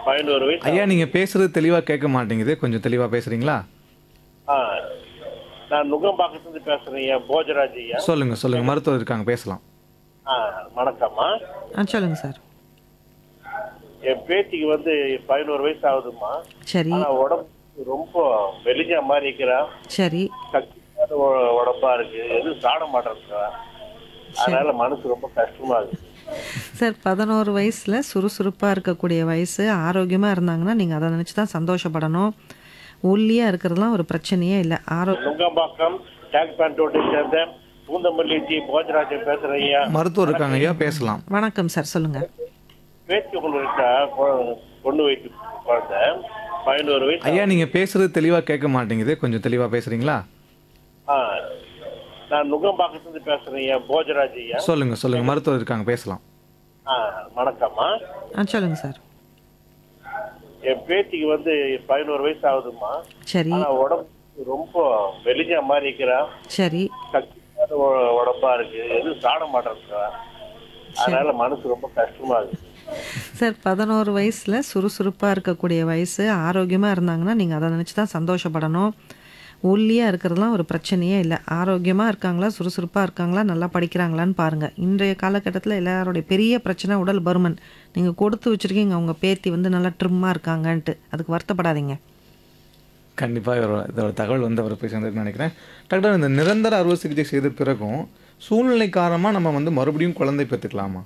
பதினோரு வயசு ஐயா நீங்க பேசுறது தெளிவா கேட்க மாட்டேங்குது கொஞ்சம் தெளிவா பேசுறீங்களா ஆ நான் நுங்கம்பாக்கத்துலேருந்து பேசுறேன் ஐயா போஜராஜ் ஐயா சொல்லுங்க சொல்லுங்க மருத்துவர் இருக்காங்க பேசலாம் ஆ வணக்கம்மா ஆ சொல்லுங்க சார் என் பேத்திக்கு வந்து பதினோரு வயசு ஆகுதும்மா சரி ஆனா உடம்பு ரொம்ப வெளிஞ்ச மாதிரி இருக்கிறா சரி சக்தியான உ- உடம்பா இருக்கு எதுவும் சாட மாட்டேங்கிறா அதனால மனசு ரொம்ப கஷ்டமா இருக்கு சார் பதினோரு வயசில் சுறுசுறுப்பாக இருக்கக்கூடிய வயசு ஆரோக்கியமாக இருந்தாங்கன்னா நீங்கள் அதை நினச்சி தான் சந்தோஷப்படணும் ஒல்லியாக இருக்கிறதுலாம் ஒரு பிரச்சனையே இல்லை ஆரோ நுங்கம்பாக்கம் டேங்க் பேண்ட் ரோட்டை சேர்ந்த பூந்தமல்லி டி போஜராஜன் பேசுறேன் ஐயா மருத்துவர் இருக்காங்க ஐயா பேசலாம் வணக்கம் சார் சொல்லுங்கள் பேத்தி ஒன்று இருக்கா கொ- பொண்ணு வயிற்று குழந்தை பதினோரு வயசு ஐயா நீங்க பேசுறது தெளிவா கேட்க மாட்டேங்குது கொஞ்சம் தெளிவா பேசுறீங்களா ஆ நான் நுங்கம்பாக்கத்துலேருந்து பேசுறேன் ஐயா போஜராஜ் ஐயா சொல்லுங்க சொல்லுங்க மருத்துவர் இருக்காங்க பேசலாம் ஆ வணக்கம்மா ஆ சொல்லுங்க சார் என் பேத்திக்கு வந்து பதினோரு வயசு ஆகுதும்மா சரி ஆனா உடம்பு ரொம்ப வெளிஞ்ச மாதிரி இருக்கிறா சரி சக்தியான உ- உடம்பா இருக்கு எதுவும் சாட மாட்டேங்கிறா அதனால மனசு ரொம்ப கஷ்டமா இருக்கு சார் பதினோரு வயசில் சுறுசுறுப்பாக இருக்கக்கூடிய வயசு ஆரோக்கியமாக இருந்தாங்கன்னா நீங்கள் அதை நினச்சி தான் சந்தோஷப்படணும் ஒல்லியாக இருக்கிறதுலாம் ஒரு பிரச்சனையே இல்லை ஆரோக்கியமாக இருக்காங்களா சுறுசுறுப்பாக இருக்காங்களா நல்லா படிக்கிறாங்களான்னு பாருங்கள் இன்றைய காலகட்டத்தில் எல்லாருடைய பெரிய பிரச்சனை உடல் பருமன் நீங்கள் கொடுத்து வச்சுருக்கீங்க உங்கள் பேத்தி வந்து நல்லா ட்ரிம்மாக இருக்காங்கன்ட்டு அதுக்கு வருத்தப்படாதீங்க கண்டிப்பாக இதோட இதோட தகவல் வந்து அவர் போய் சேர்ந்துருக்குன்னு நினைக்கிறேன் டாக்டர் இந்த நிரந்தர அறுவை சிகிச்சை செய்த பிறகும் சூழ்நிலை காரணமாக நம்ம வந்து மறுபடியும் குழந்தை பெற்றுக்கலாமா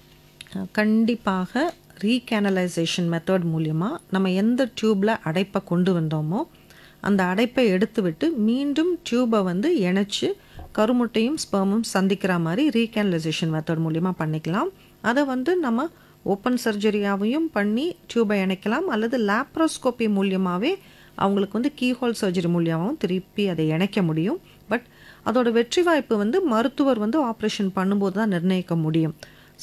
கண்டிப்பாக ரீகேனலைசேஷன் மெத்தட் மூலியமாக நம்ம எந்த டியூப்பில் அடைப்பை கொண்டு வந்தோமோ அந்த அடைப்பை எடுத்து விட்டு மீண்டும் டியூப்பை வந்து இணைச்சு கருமுட்டையும் ஸ்பெர்மும் சந்திக்கிற மாதிரி ரீகேனலைசேஷன் மெத்தட் மூலியமாக பண்ணிக்கலாம் அதை வந்து நம்ம ஓப்பன் சர்ஜரியாவையும் பண்ணி டியூபை இணைக்கலாம் அல்லது லேப்ரோஸ்கோப்பி மூலியமாகவே அவங்களுக்கு வந்து கீஹோல் சர்ஜரி மூலியமாகவும் திருப்பி அதை இணைக்க முடியும் பட் அதோட வெற்றி வாய்ப்பு வந்து மருத்துவர் வந்து ஆப்ரேஷன் பண்ணும்போது தான் நிர்ணயிக்க முடியும்